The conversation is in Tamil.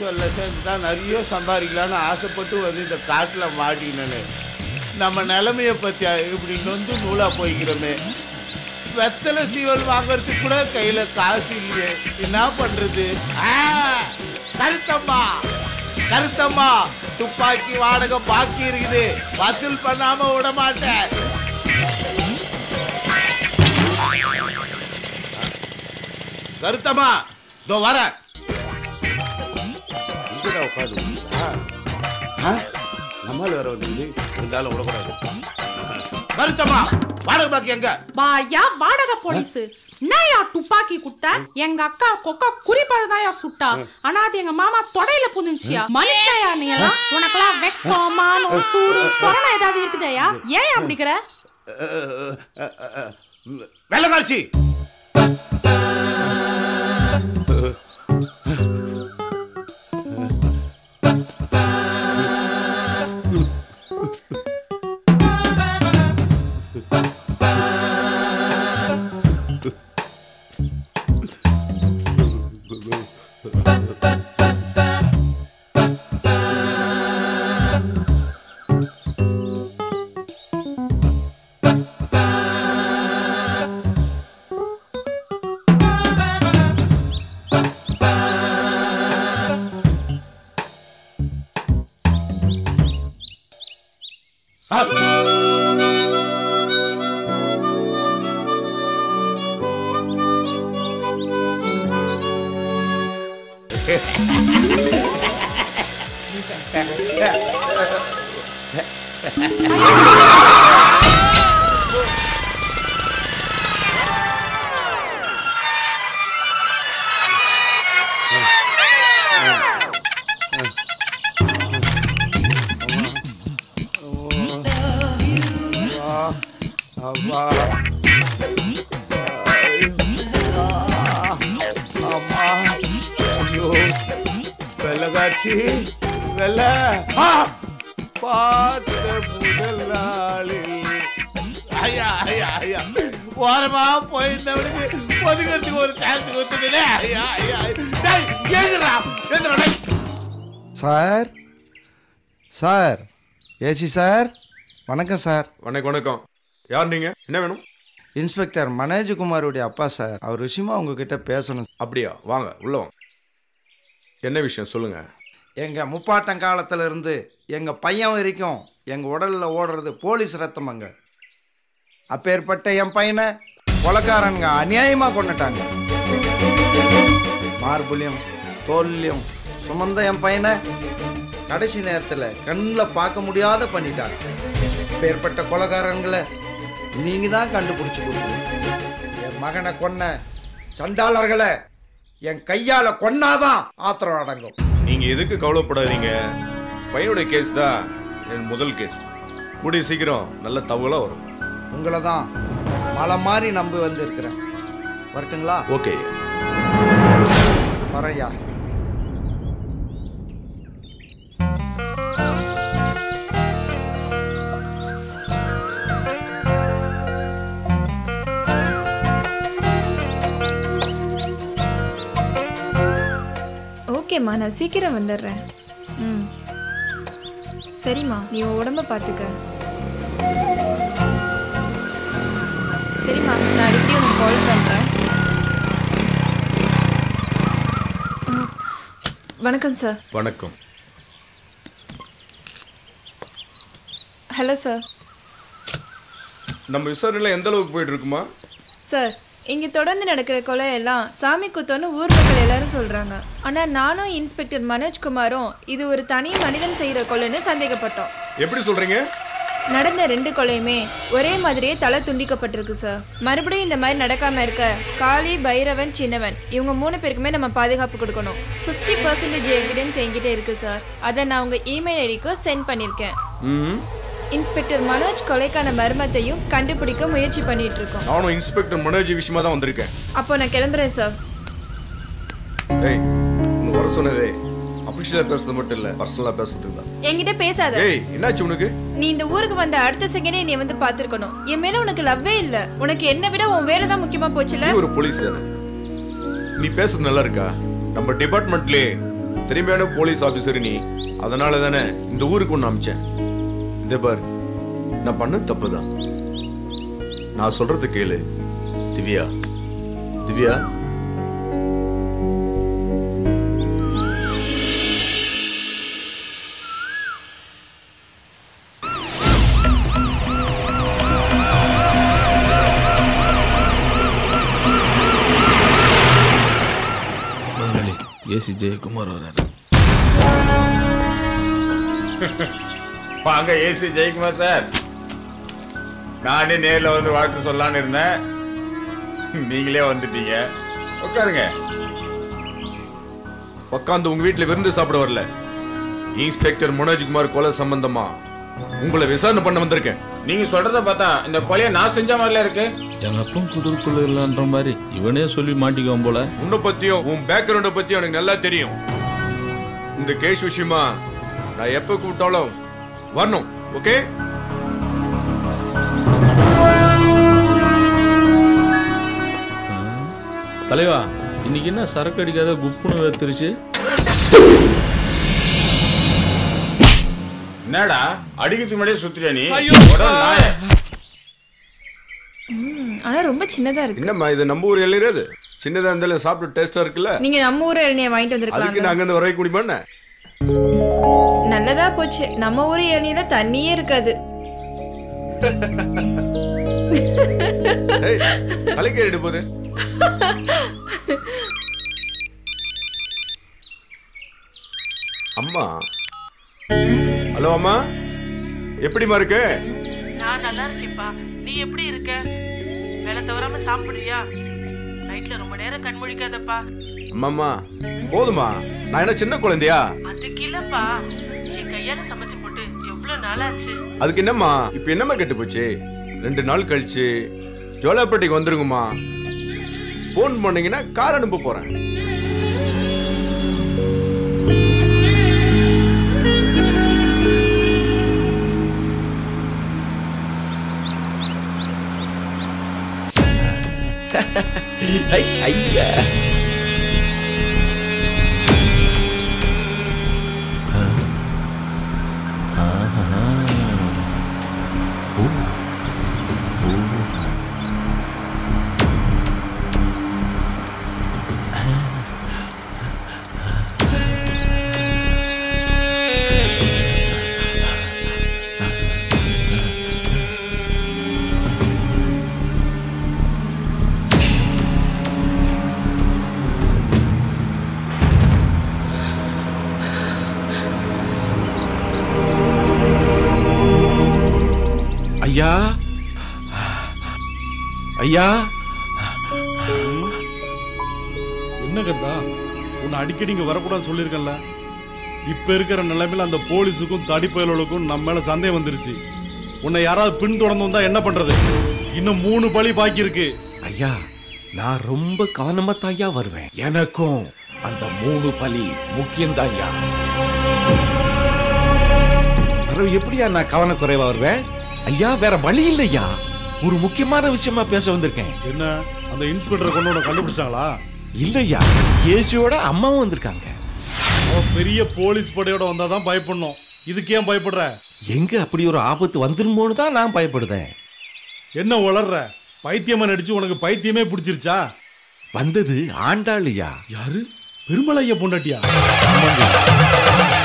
சொல்ல சேர்ந்து தான் நிறைய சம்பாதிக்கலான்னு ஆசைப்பட்டு வந்து இந்த காட்டில் மாட்டினேன்னு நம்ம நிலைமையை பற்றி இப்படி நொந்து நூலாக போய்க்கிறோமே வெத்தலை சீவல் வாங்குறதுக்கு கூட கையில் காசு இல்லையே என்ன பண்ணுறது ஆ, கருத்தம்மா கருத்தம்மா துப்பாக்கி வாடகை பாக்கி இருக்குது வசூல் பண்ணாம விட மாட்டேன் கருத்தம்மா இதோ வர உட்காந்து நம்மால வேற வந்து இருந்தாலும் விடக்கூடாது கருத்தம்மா வாடகை பாக்கி எங்க வாயா வாடகை போலீஸ் என்னயா துப்பாக்கி குத்த எங்க அக்கா கொக்கா குறிப்பதான் சுட்டா ஆனா அது எங்க மாமா தொடையில புதுஞ்சியா மனுஷயா நீ எல்லாம் உனக்கெல்லாம் வெக்கம் மானம் சூடு சொரணம் ஏதாவது இருக்குதையா ஏன் அப்படிங்கிற வெள்ளக்காட்சி அம்மா அம்மா ஐயோ வெள்ளக்காட்சி வெள்ள ஆ! பார்த்த முதல் நாளில் ஐயா ஐயா ஐயா ஓரமா போயிருந்தவனுக்கு ஒதுக்கிறதுக்கு ஒரு சான்ஸ் கொடுத்துட்டே ஐயா ஐயா டேய் கேக்குறா கேக்குறா டேய் சார் சார் ஏசி சார் வணக்கம் சார் வணக்கம் வணக்கம் யார் நீங்க என்ன வேணும் இன்ஸ்பெக்டர் மனோஜ்குமாருடைய அப்பா சார் அவர் விஷயமா உங்ககிட்ட பேசணும் அப்படியா வாங்க உள்ள வாங்க என்ன விஷயம் சொல்லுங்க எங்கள் முப்பாட்டம் காலத்துல இருந்து எங்கள் பையன் வரைக்கும் எங்கள் உடலில் ஓடுறது போலீஸ் ரத்தமங்க அப்பேற்பட்ட என் பையனை கொலைக்காரனுங்க அநியாயமாக கொண்டுட்டாங்க மார்புலையும் தோல்லையும் சுமந்த என் பையனை கடைசி நேரத்தில் கண்ணில் பார்க்க முடியாத பண்ணிட்டாங்க அப்பேற்பட்ட கொலைக்காரன்களை நீங்கள் தான் கண்டுபிடிச்சி கொடுக்கணும் என் மகனை கொன்ன சண்டாளர்களை என் கையால் கொன்னாதான் ஆத்திரம் அடங்கும் நீங்க எதுக்கு கவலைப்படாதீங்க பையனுடைய கேஸ் தான் என் முதல் கேஸ் கூடிய சீக்கிரம் நல்ல தகவலா வரும் உங்களை தான் மலை மாதிரி நம்பி வந்திருக்கிறேன் வரட்டுங்களா ஓகே வரையா ஓகேம்மா நான் சீக்கிரம் வந்துடுறேன் ம் சரிம்மா நீ உன் உடம்ப பார்த்துக்க சரிம்மா நான் அடிக்கடி உனக்கு கால் பண்ணுறேன் வணக்கம் சார் வணக்கம் ஹலோ சார் நம்ம விசாரணையில எந்த அளவுக்கு போயிட்டு இருக்குமா சார் இங்கே தொடர்ந்து நடக்கிற கொலை எல்லாம் சாமி குத்தோன்னு ஊர் மக்கள் எல்லாரும் சொல்கிறாங்க ஆனால் நானும் இன்ஸ்பெக்டர் மனோஜ்குமாரும் இது ஒரு தனி மனிதன் செய்கிற கொலைன்னு சந்தேகப்பட்டோம் எப்படி சொல்றீங்க நடந்த ரெண்டு கொலையுமே ஒரே மாதிரியே தலை துண்டிக்கப்பட்டிருக்கு சார் மறுபடியும் இந்த மாதிரி நடக்காம இருக்க காளி பைரவன் சின்னவன் இவங்க மூணு பேருக்குமே நம்ம பாதுகாப்பு கொடுக்கணும் ஃபிஃப்டி பர்சன்டேஜ் எவிடன்ஸ் என்கிட்ட இருக்கு சார் அதை நான் உங்க இமெயில் ஐடிக்கு சென்ட் பண்ணியிருக்கேன் ம் இன்ஸ்பெக்டர் மனோஜ் கொலைக்கான மர்மத்தையும் கண்டுபிடிக்க முயற்சி பண்ணிட்டு இருக்கோம் நானும் இன்ஸ்பெக்டர் மனோஜ் விஷயமா தான் வந்திருக்கேன் அப்போ நான் கிளம்புறேன் சார் ஏய் உன்னை வர சொன்னதே அபிஷியலா பேசுறது மட்டும் இல்ல பர்சனலா பேசுறதுக்கு தான் என்கிட்ட பேசாத ஏய் என்னாச்சு உனக்கு நீ இந்த ஊருக்கு வந்த அடுத்த செகண்டே நீ வந்து பார்த்துருக்கணும் என் மேல உனக்கு லவ்வே இல்ல உனக்கு என்ன விட உன் வேலை தான் முக்கியமா போச்சுல நீ ஒரு போலீஸ் தானே நீ பேசுறது நல்லா இருக்கா நம்ம டிபார்ட்மெண்ட்லயே திறமையான போலீஸ் ஆபீசர் நீ அதனால தானே இந்த ஊருக்கு ஒன்று அமிச்சேன் இதே பார் நான் பண்ண தப்பு தான் நான் சொல்றது கேளு திவ்யா திவ்யா முதலாளி ஏசி ஜெயக்குமார் வராரு வாங்க ஏசி ஜெயக்குமார் சார் நானே நேர்ல வந்து வாழ்த்து சொல்லலான்னு இருந்தேன் நீங்களே வந்துட்டீங்க உட்காருங்க உட்காந்து உங்க வீட்டுல விருந்து சாப்பிட வரல இன்ஸ்பெக்டர் மனோஜ்குமார் கொலை சம்பந்தமா உங்களை விசாரணை பண்ண வந்திருக்கேன் நீங்க சொல்றத பார்த்தா இந்த கொலையை நான் செஞ்ச மாதிரில இருக்கு எங்க அப்பன் குதிர்க்குள்ள இல்லைன்ற மாதிரி இவனே சொல்லி மாட்டிக்குவான் போல உன்னை பத்தியும் உன் பேக்ரவுண்ட பத்தியும் எனக்கு நல்லா தெரியும் இந்த கேஸ் விஷயமா நான் எப்ப கூப்பிட்டாலும் வரணும் ஓகே தலைவா இன்னைக்கு என்ன சரக்கு அடிக்காத குப்புன்னு வைத்திருச்சு என்னடா அடிக்கிறதுக்கு முன்னாடியே சுத்துறியா நீ உடனே நாயே. ம், ஆனா ரொம்ப சின்னதா இருக்கு என்னம்மா இது நம்ம ஊர் இளைஞர் சின்னதா இருந்தாலும் சாப்பிட்டு டேஸ்டா இருக்குல்ல நீங்க நம்ம ஊர் இளநியை வாங்கிட்டு அதுக்கு வந்திருக்கலாம் நான் அங்கிருந்து வரை குடிப்பேன் நல்லதா போச்சு நம்ம ஊர் இளநியில தண்ணியே இருக்காது தலைக்கேறிட்டு போகுது அம்மா ஹலோ அம்மா எப்படிம்மா இருக்கு நான் நல்லா இருக்கேன்ப்பா நீ எப்படி இருக்க வேலை தவறாம சாப்பிடுறியா நைட்ல ரொம்ப நேரம் கண் முழிக்காதப்பா அம்மாம்மா போதுமா நான் என்ன சின்ன குழந்தையா அதுக்கு இல்லப்பா என் கையால சமைச்சு போட்டு எவ்வளவு நாளாச்சு அதுக்கு என்னம்மா இப்ப என்னம்மா கெட்டு போச்சு ரெண்டு நாள் கழிச்சு ஜோலாப்பேட்டைக்கு வந்துருங்கம்மா ஃபோன் பண்ணீங்கன்னா கார் அனுப்ப போறேன் ஐயா ஐயா ஐயா என்ன கந்தா உன்னை அடிக்கடி இங்க வரக்கூடாதுன்னு சொல்லியிருக்கேன்ல இப்ப இருக்கிற நிலைமையில அந்த போலீஸுக்கும் தடிப்பயலுக்கும் நம்ம மேல சந்தேகம் வந்துருச்சு உன்னை யாராவது பின்தொடர்ந்து வந்தா என்ன பண்றது இன்னும் மூணு பழி பாக்கி இருக்கு ஐயா நான் ரொம்ப கவனமா தாயா வருவேன் எனக்கும் அந்த மூணு பலி முக்கியம்தான் ஐயா பிறகு எப்படியா நான் கவனக்குறைவா வருவேன் ஐயா வேற வழி இல்லையா ஒரு முக்கியமான விஷயமா பேச வந்திருக்கேன் என்ன அந்த இன்ஸ்பெக்டரை கொண்டு உன்னை கண்டுபிடிச்சாங்களா இல்லையா ஏசியோட அம்மாவும் வந்திருக்காங்க அவன் பெரிய போலீஸ் படையோட வந்தாதான் பயப்படணும் இதுக்கு ஏன் பயப்படுற எங்க அப்படி ஒரு ஆபத்து வந்துருமோன்னு தான் நான் பயப்படுதேன் என்ன வளர்ற பைத்தியமா நடிச்சு உனக்கு பைத்தியமே பிடிச்சிருச்சா வந்தது ஆண்டாளியா யாரு பெருமலைய பொண்டாட்டியா ஆமாங்க.